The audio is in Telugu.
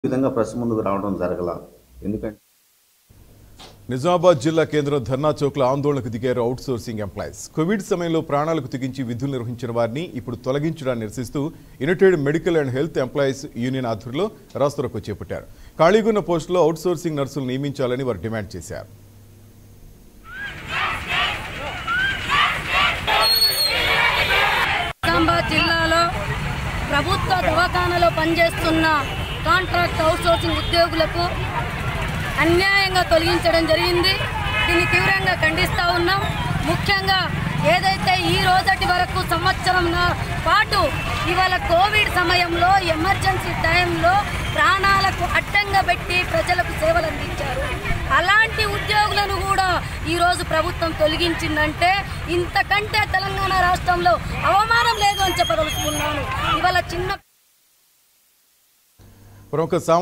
ఈ విధంగా ప్రెస్ ముందుకు రావడం జరగల ఎందుకంటే నిజామాబాద్ జిల్లా కేంద్రం ధర్నా చౌక్లో ఆందోళనకు దిగారు అవుట్ సోర్సింగ్ ఎంప్లాయీస్ కోవిడ్ సమయంలో ప్రాణాలకు తెగించి విధులు నిర్వహించిన వారిని ఇప్పుడు తొలగించడాన్ని నిరసిస్తూ united medical and health employees union ఆధ్వర్యంలో రాస్తరోకు చేపట్టారు ఖాళీగున్న పోస్టులో అవుట్ సోర్సింగ్ నర్సులు నియమించాలని వారు డిమాండ్ చేశారు నిజామాబాద్ జిల్లాలో ప్రభుత్వ దవాఖానలో పనిచేస్తున్న కాంట్రాక్ట్ అవుట్సోర్సింగ్ ఉద్యోగులకు అన్యాయంగా తొలగించడం జరిగింది దీన్ని తీవ్రంగా ఖండిస్తూ ఉన్నాం ముఖ్యంగా ఏదైతే ఈ రోజటి వరకు సంవత్సరం పాటు ఇవాళ కోవిడ్ సమయంలో ఎమర్జెన్సీ టైంలో ప్రాణాలకు అడ్డంగా పెట్టి ప్రజలకు సేవలు అందించారు అలాంటి ఉద్యోగులను కూడా ఈరోజు ప్రభుత్వం తొలగించిందంటే ఇంతకంటే తెలంగాణ రాష్ట్రంలో అవమానం లేదు అని చెప్పదలుచుకున్నాను ఇవాళ చిన్న ప్రముఖ సామాజిక